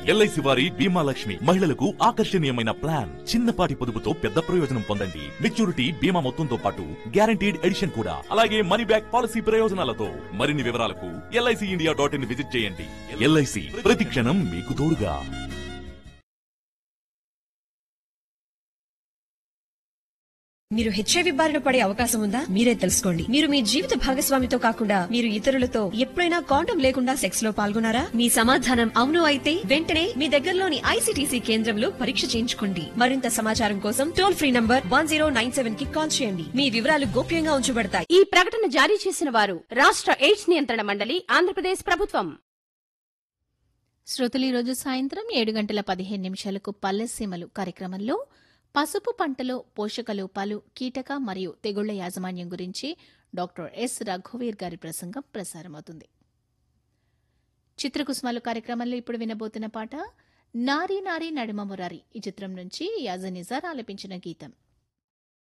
LIC వారి బీమా లక్ష్మి మహిళలకు ఆకర్షణీయమైన ప్లాన్ చిన్నపాటి పొదుపుతో పెద్ద ప్రయోజనం పొందండి మెచ్యూరిటీ బీమా మొత్తంతో పాటు గ్యారంటీడ్ ఎడిషన్ కూడా అలాగే మనీ బ్యాక్ పాలసీ ప్రయోజనాలతో మరిన్ని వివరాలకు LIC India dot in visit చేయండి ఎల్ఐసి ప్రతి క్షణం మీకు తోడుగా మీరు హెచ్ఐవి బారిన పడే అవకాశం ఉందా మీరే తెలుసుకోండి మీరు మీ జీవిత భాగస్వామితో కాకుండా మీరు ఇతరులతో ఎప్పుడైనా కాండం లేకుండా సెక్స్ లో పాల్గొన్నారా మీ సమాధానం అవును అయితే వెంటనే మీ దగ్గరలోని ఐసీటీసీ కేంద్రంలో పరీక్ష చేయించుకోండి మరింత సమాచారం కోసం టోల్ ఫ్రీ నంబర్ వన్ కి కాల్ చేయండి మీ వివరాలు గోప్యంగా ఉంచబడతాయి ఈ ప్రకటన జారీ చేసిన వారు రాష్ట్ర ఎయిడ్స్ నియంత్రణ మండలి ఆంధ్రప్రదేశ్ ప్రభుత్వం శ్రోతలు ఈరోజు సాయంత్రం ఏడు గంటల పదిహేను నిమిషాలకు పల్లెసీమలు కార్యక్రమంలో పసుపు పంటలో పోషక లోపాలు కీటక మరియు తెగుళ్ల యాజమాన్యం గురించి డాక్టర్ ఎస్ రఘువీర్ గారి ప్రసంగం ప్రసారమవుతుంది చిత్రకుసుమాలు కార్యక్రమంలో ఇప్పుడు వినబోతున్న పాట నారీ నారీ నడుమ మురారి ఈ చిత్రం నుంచి యాజనిజార్ ఆలపించిన గీతం